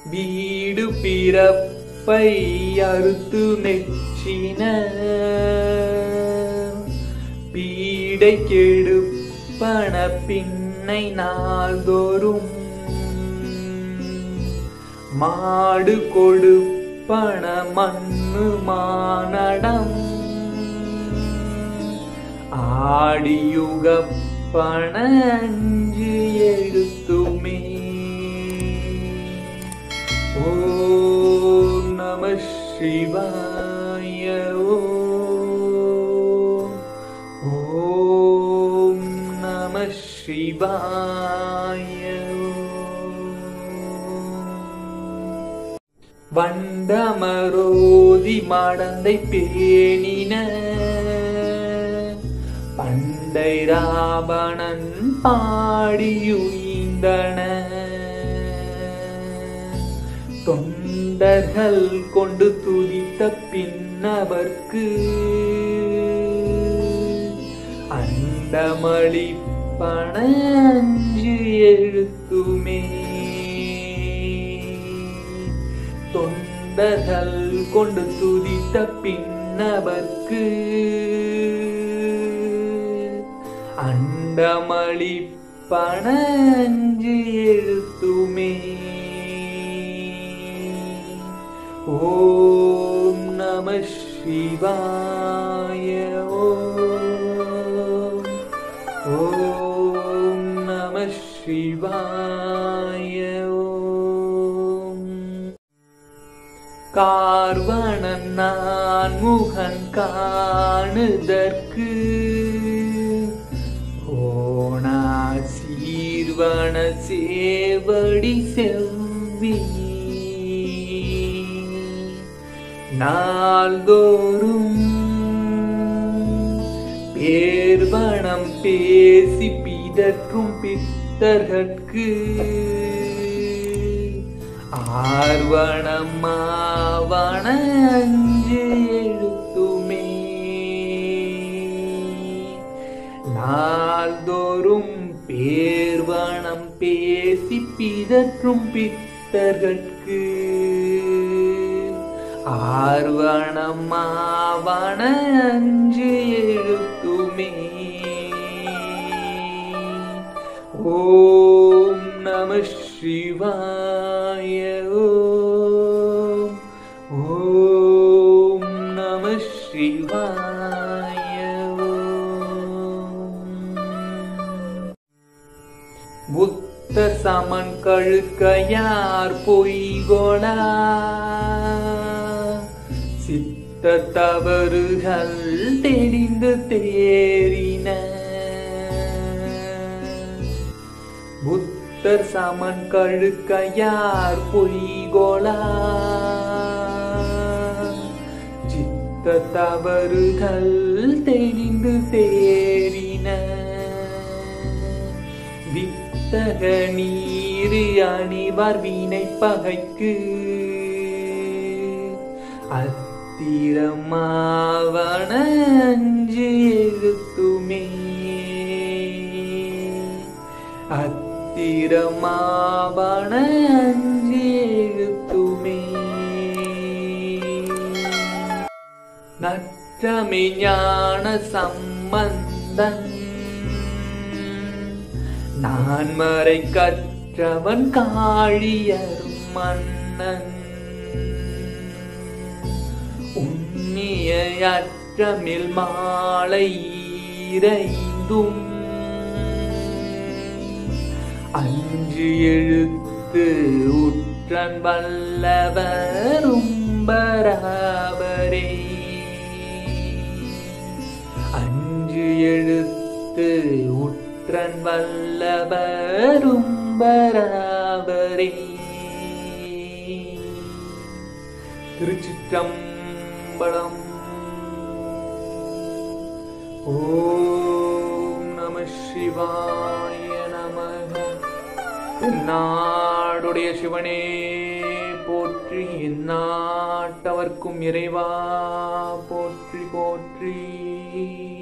வீடு பிறப்பை அறுத்து நெச்சின பீடை கெடுப்பன பின்னை நாள்தோறும் மாடு கொடுப்பன மண்ணு மானடம் ஆடியுகப்பன அஞ்சு எழுத்துமே ஓம் நம சிவாய ஓம் ஓம் நம சிவாய வண்டமரோதி மடந்தை பேணின பண்டை ராவணன் பாடியுய்ந்தன தொண்டர்கள் கொண்டு துதித்த பின்னவர்க்கு அண்டமளி பண அஞ்சு எழுத்துமே தொண்டர்கள் கொண்டு துதித்த பின்னவர்க்கு அண்டமளி பண அஞ்சு எழுத்துமே ஓம் நம சிவாய ஓம் ஓம் நம சிவாய ஓம் கார்வணன் நான் முகன் காணுதற்கு ஓணா சீர்வன சேவடி செவ்வி நாள்தோறும் பேர்வனம் பேசி பிதற்றும் பித்தர்கட்கு ஆர்வணமாவன அஞ்சு எழுத்துமே நாள்தோறும் பேர்வனம் பேசி பிதற்றும் பித்தர்கட்கு ஆர்வணமாவன அஞ்சு எழுத்துமே ஓம் நம சிவாய ஓம் ஓம் நம சிவாய ஓம் புத்த சமன் கழுக்கையார் பொய்கொடா சித்த தவறுகள் தெரிந்து தேறின புத்தர் சமன் கழுக்கையார் பொய்கொளா சித்த தவறுகள் தெரிந்து தேறின வித்தக நீரு அணிவார் வீணை பகைக்கு அத்திரமாவன அஞ்சு எழுத்துமே அத்திரமாவன அஞ்சு எழுத்துமே நற்றமை ஞான சம்பந்தன் நான் மறை கற்றவன் காழியரும் மன்னன் உன்னிய அற்றமில் மாலை இறைந்தும் அஞ்சு எழுத்து உற்றன் வல்லவரும் பராபரே அஞ்சு எழுத்து உற்றன் வல்லவரும் பராபரே திருச்சிற்றம்பலம் ஓம் நம சிவாய நமக நாடுடைய சிவனே போற்றி நாட்டவர்க்கும் இறைவா போற்றி போற்றி